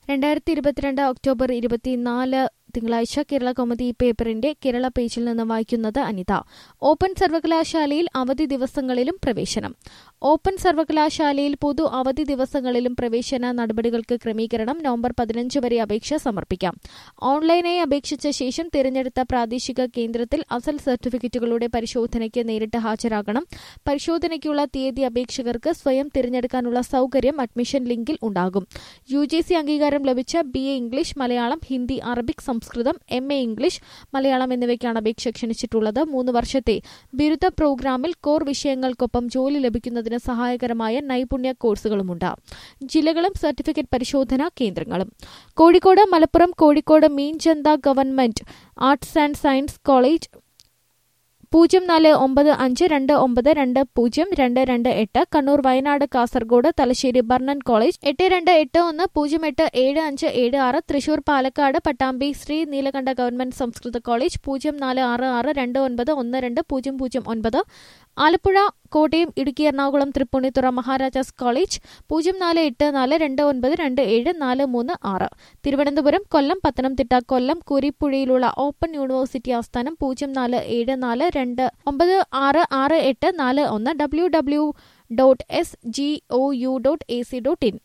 രണ്ടായിരത്തി ഇരുപത്തിരണ്ട് ഒക്ടോബർ ഇരുപത്തിനാല് തിങ്കളാഴ്ച കേരള കൗമുദി പേപ്പറിന്റെ കേരള പേജിൽ നിന്ന് വായിക്കുന്നത് അനിത ഓപ്പൺ സർവകലാശാലയിൽ അവധി ദിവസങ്ങളിലും പ്രവേശനം ഓപ്പൺ സർവകലാശാലയിൽ പൊതു അവധി ദിവസങ്ങളിലും പ്രവേശന നടപടികൾക്ക് ക്രമീകരണം നവംബർ പതിനഞ്ച് വരെ അപേക്ഷ സമർപ്പിക്കാം ഓൺലൈനായി അപേക്ഷിച്ച ശേഷം തിരഞ്ഞെടുത്ത പ്രാദേശിക കേന്ദ്രത്തിൽ അസൽ സർട്ടിഫിക്കറ്റുകളുടെ പരിശോധനയ്ക്ക് നേരിട്ട് ഹാജരാകണം പരിശോധനയ്ക്കുള്ള തീയതി അപേക്ഷകർക്ക് സ്വയം തിരഞ്ഞെടുക്കാനുള്ള സൌകര്യം അഡ്മിഷൻ ലിങ്കിൽ ഉണ്ടാകും യു ജി സി അംഗീകാരം ലഭിച്ച B A English Malayalam Hindi Arabic Samskritam M A English Malayalam എന്നിവയ്ക്കാണ് അപേക്ഷ ക്ഷണിച്ചിട്ടുള്ളത് മൂന്ന് വർഷത്തെ ബിരുദ പ്രോഗ്രാമിൽ കോർ വിഷയങ്ങൾക്കൊപ്പം ജോലി ലഭിക്കുന്നതിന് സഹായകരമായ നൈപുണ്യ കോഴ്സുകളുമുണ്ട് ജില്ലകളും സർട്ടിഫിക്കറ്റ് പരിശോധനാ കേന്ദ്രങ്ങളും Kozhikode Malappuram Kozhikode Meenchanda government arts and science college പൂജ്യം നാല് ഒമ്പത് അഞ്ച് രണ്ട് ഒമ്പത് രണ്ട് പൂജ്യം രണ്ട് രണ്ട് എട്ട് കണ്ണൂർ വയനാട് കാസർഗോഡ് തലശ്ശേരി ബർണൻ കോളേജ് എട്ട് രണ്ട് എട്ട് ഒന്ന് പൂജ്യം എട്ട് ഏഴ് അഞ്ച് ഏഴ് ആറ് തൃശൂർ പാലക്കാട് പട്ടാമ്പി ശ്രീ നീലകണ്ഠ ഗവൺമെന്റ് സംസ്കൃത കോളേജ് പൂജ്യം നാല് ആറ് ആറ് രണ്ട് ഒൻപത് ഒന്ന് രണ്ട് പൂജ്യം പൂജ്യം ഒൻപത് ആലപ്പുഴ കോട്ടയം ഇടുക്കി എറണാകുളം തൃപ്പൂണിത്തുറ മഹാരാജാസ് കോളേജ് പൂജ്യം നാല് എട്ട് നാല് രണ്ട് ഒൻപത് രണ്ട് ഏഴ് നാല് മൂന്ന് ആറ് തിരുവനന്തപുരം കൊല്ലം പത്തനംതിട്ട കൊല്ലം കുരിപ്പുഴയിലുള്ള ഓപ്പൺ യൂണിവേഴ്സിറ്റി ആസ്ഥാനം പൂജ്യം നാല് ഏഴ് നാല് രണ്ട് ഒമ്പത് ആറ് ആറ് എട്ട് നാല് ഒന്ന് W W dot S G O U dot A C dot in